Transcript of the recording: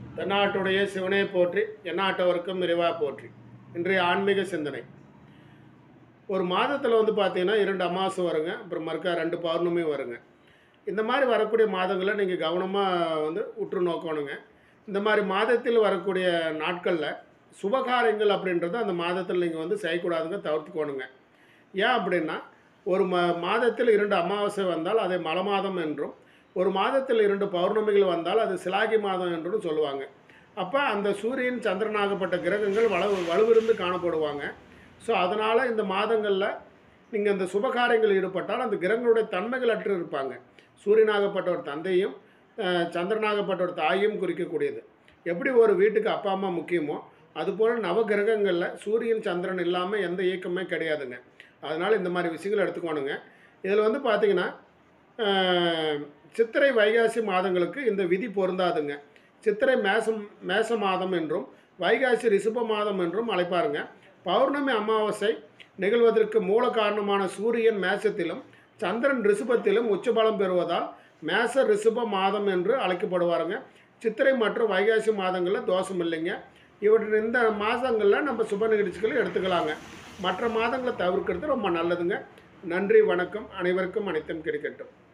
தென்னாட்டுடைய சிவனை போற்றி எந்நாட்டவருக்கும் இறைவா போற்றி இன்றைய ஆன்மீக சிந்தனை ஒரு மாதத்தில் வந்து பார்த்தீங்கன்னா இரண்டு அமாவாசை வருங்க அப்புறம் மறுக்கா ரெண்டு பௌர்ணமி வருங்க இந்த மாதிரி வரக்கூடிய மாதங்களை நீங்கள் கவனமாக வந்து உற்று நோக்கணுங்க இந்த மாதிரி மாதத்தில் வரக்கூடிய நாட்களில் சுபகாரியங்கள் அப்படின்றது அந்த மாதத்தில் நீங்கள் வந்து செய்யக்கூடாதுங்க தவிர்த்துக்கோணுங்க ஏன் அப்படின்னா ஒரு ம மாதத்தில் இரண்டு அமாவாசை வந்தால் அதை மல மாதம் என்றும் ஒரு மாதத்தில் இரண்டு பௌர்ணமிகள் வந்தால் அது சிலாகி மாதம் என்றும் சொல்லுவாங்க அப்போ அந்த சூரியன் சந்திரனாகப்பட்ட கிரகங்கள் வலு வலுவிருந்து காணப்படுவாங்க ஸோ அதனால் இந்த மாதங்களில் நீங்கள் இந்த சுபகாரியங்கள் ஈடுபட்டால் அந்த கிரகங்களுடைய தன்மைகள் அற்று இருப்பாங்க சூரியனாகப்பட்ட ஒரு தந்தையும் அஹ், சந்திரனாகப்பட்ட ஒரு தாயும் குறிக்கக்கூடியது எப்படி ஒரு வீட்டுக்கு அப்பா அம்மா முக்கியமோ அதுபோல் நவகிரகங்களில் சூரியன் சந்திரன் இல்லாமல் எந்த இயக்கமே கிடையாதுங்க அதனால் இந்த மாதிரி விஷயங்கள் எடுத்துக்கோணுங்க இதில் வந்து பார்த்தீங்கன்னா அஹ், சித்திரை வைகாசி மாதங்களுக்கு இந்த விதி பொருந்தாதுங்க சித்திரை மேசம் மேச மாதம் என்றும் வைகாசி ரிஷப மாதம் என்றும் அழைப்பாருங்க பௌர்ணமி அமாவாசை நிகழ்வதற்கு மூல காரணமான சூரியன் மேசத்திலும் சந்திரன் ரிஷபத்திலும் உச்சபலம் பெறுவதால் மேச ரிஷப மாதம் என்று அழைக்கப்படுவாருங்க சித்திரை மற்றும் வைகாசி மாதங்களில் தோஷம் இல்லைங்க இவற்றின் இந்த மாதங்களில் நம்ம சுப நிகழ்ச்சிகளை எடுத்துக்கலாங்க மற்ற மாதங்களை தவிர்க்கிறது ரொம்ப நல்லதுங்க நன்றி வணக்கம் அனைவருக்கும் அனைத்தும் கிடைக்கட்டும்